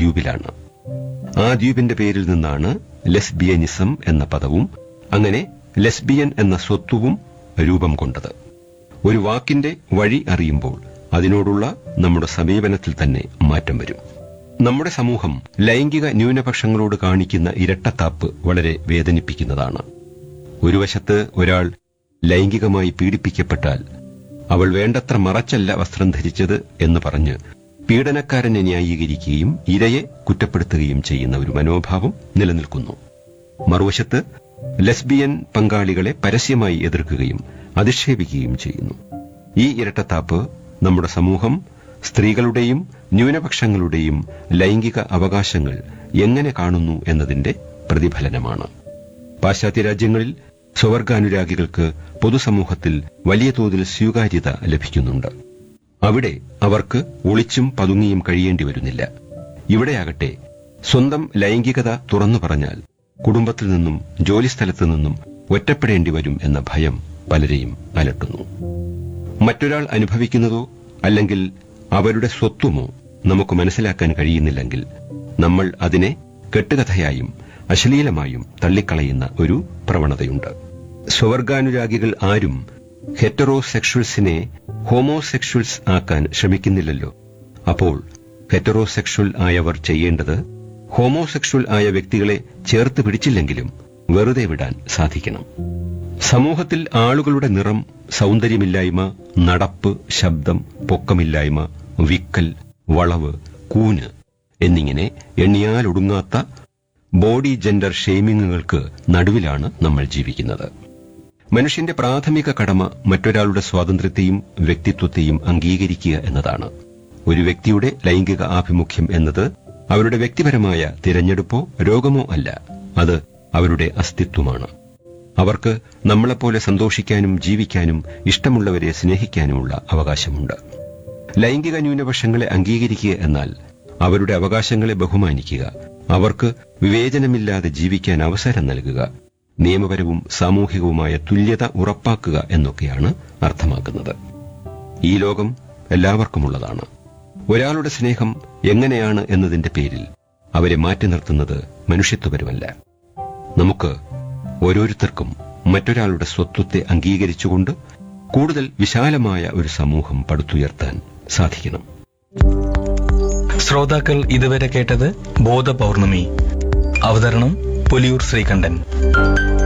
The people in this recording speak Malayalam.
ദ്വീപിലാണ് ആ ദ്വീപിന്റെ പേരിൽ നിന്നാണ് ലെസ്ബിയനിസം എന്ന പദവും അങ്ങനെ ലെസ്ബിയൻ എന്ന സ്വത്വവും രൂപം കൊണ്ടത് ഒരു വാക്കിന്റെ വഴി അറിയുമ്പോൾ അതിനോടുള്ള നമ്മുടെ സമീപനത്തിൽ തന്നെ മാറ്റം വരും നമ്മുടെ സമൂഹം ലൈംഗിക ന്യൂനപക്ഷങ്ങളോട് കാണിക്കുന്ന ഇരട്ടത്താപ്പ് വളരെ വേദനിപ്പിക്കുന്നതാണ് ഒരു വശത്ത് ഒരാൾ ലൈംഗികമായി പീഡിപ്പിക്കപ്പെട്ടാൽ അവൾ വേണ്ടത്ര മറച്ചല്ല വസ്ത്രം ധരിച്ചത് എന്ന് പറഞ്ഞ് പീഡനക്കാരനെ ന്യായീകരിക്കുകയും ഇരയെ കുറ്റപ്പെടുത്തുകയും ചെയ്യുന്ന ഒരു മനോഭാവം നിലനിൽക്കുന്നു മറുവശത്ത് ലെസ്ബിയൻ പങ്കാളികളെ പരസ്യമായി എതിർക്കുകയും അധിക്ഷേപിക്കുകയും ചെയ്യുന്നു ഈ ഇരട്ടത്താപ്പ് നമ്മുടെ സമൂഹം സ്ത്രീകളുടെയും ന്യൂനപക്ഷങ്ങളുടെയും ലൈംഗിക അവകാശങ്ങൾ എങ്ങനെ കാണുന്നു എന്നതിന്റെ പ്രതിഫലനമാണ് പാശ്ചാത്യ രാജ്യങ്ങളിൽ സ്വവർഗാനുരാഗികൾക്ക് പൊതുസമൂഹത്തിൽ വലിയ തോതിൽ സ്വീകാര്യത ലഭിക്കുന്നുണ്ട് അവിടെ അവർക്ക് ഒളിച്ചും പതുങ്ങിയും കഴിയേണ്ടി വരുന്നില്ല ഇവിടെയാകട്ടെ സ്വന്തം ലൈംഗികത തുറന്നു പറഞ്ഞാൽ കുടുംബത്തിൽ നിന്നും ജോലിസ്ഥലത്തു നിന്നും ഒറ്റപ്പെടേണ്ടി വരും എന്ന ഭയം പലരെയും അലട്ടുന്നു മറ്റൊരാൾ അനുഭവിക്കുന്നതോ അല്ലെങ്കിൽ അവരുടെ സ്വത്വമോ നമുക്ക് മനസ്സിലാക്കാൻ കഴിയുന്നില്ലെങ്കിൽ നമ്മൾ അതിനെ കെട്ടുകഥയായും അശ്ലീലമായും തള്ളിക്കളയുന്ന ഒരു പ്രവണതയുണ്ട് സ്വവർഗാനുരാഗികൾ ആരും ഹെറ്ററോസെക്ഷൽസിനെ ഹോമോസെക്ഷൽസ് ആക്കാൻ ശ്രമിക്കുന്നില്ലല്ലോ അപ്പോൾ ഹെറ്ററോസെക്ഷൽ ആയവർ ചെയ്യേണ്ടത് ഹോമോസെക്ഷൽ ആയ വ്യക്തികളെ ചേർത്ത് പിടിച്ചില്ലെങ്കിലും വെറുതെ വിടാൻ സാധിക്കണം സമൂഹത്തിൽ ആളുകളുടെ നിറം സൗന്ദര്യമില്ലായ്മ നടപ്പ് ശബ്ദം പൊക്കമില്ലായ്മ വിക്കൽ വളവ് കൂന് എന്നിങ്ങനെ എണ്ണിയാലൊടുങ്ങാത്ത ബോഡി ജെൻഡർ ഷെയ്മിങ്ങുകൾക്ക് നടുവിലാണ് നമ്മൾ ജീവിക്കുന്നത് മനുഷ്യന്റെ പ്രാഥമിക കടമ മറ്റൊരാളുടെ സ്വാതന്ത്ര്യത്തെയും വ്യക്തിത്വത്തെയും അംഗീകരിക്കുക എന്നതാണ് ഒരു വ്യക്തിയുടെ ലൈംഗിക ആഭിമുഖ്യം എന്നത് അവരുടെ വ്യക്തിപരമായ തിരഞ്ഞെടുപ്പോ രോഗമോ അല്ല അത് അവരുടെ അസ്തിത്വമാണ് അവർക്ക് നമ്മളെപ്പോലെ സന്തോഷിക്കാനും ജീവിക്കാനും ഇഷ്ടമുള്ളവരെ സ്നേഹിക്കാനുമുള്ള അവകാശമുണ്ട് ലൈംഗിക ന്യൂനപക്ഷങ്ങളെ അംഗീകരിക്കുക എന്നാൽ അവരുടെ അവകാശങ്ങളെ ബഹുമാനിക്കുക അവർക്ക് വിവേചനമില്ലാതെ ജീവിക്കാൻ അവസരം നൽകുക നിയമപരവും സാമൂഹികവുമായ തുല്യത ഉറപ്പാക്കുക എന്നൊക്കെയാണ് അർത്ഥമാക്കുന്നത് ഈ ലോകം എല്ലാവർക്കുമുള്ളതാണ് ഒരാളുടെ സ്നേഹം എങ്ങനെയാണ് എന്നതിന്റെ പേരിൽ അവരെ മാറ്റി നിർത്തുന്നത് മനുഷ്യത്വപരമല്ല നമുക്ക് ഓരോരുത്തർക്കും മറ്റൊരാളുടെ സ്വത്വത്തെ അംഗീകരിച്ചുകൊണ്ട് കൂടുതൽ വിശാലമായ ഒരു സമൂഹം പടുത്തുയർത്താൻ സാധിക്കണം ശ്രോതാക്കൾ ഇതുവരെ കേട്ടത് ബോധപൗർണമി അവതരണം പുലിയൂർ ശ്രീകണ്ഠൻ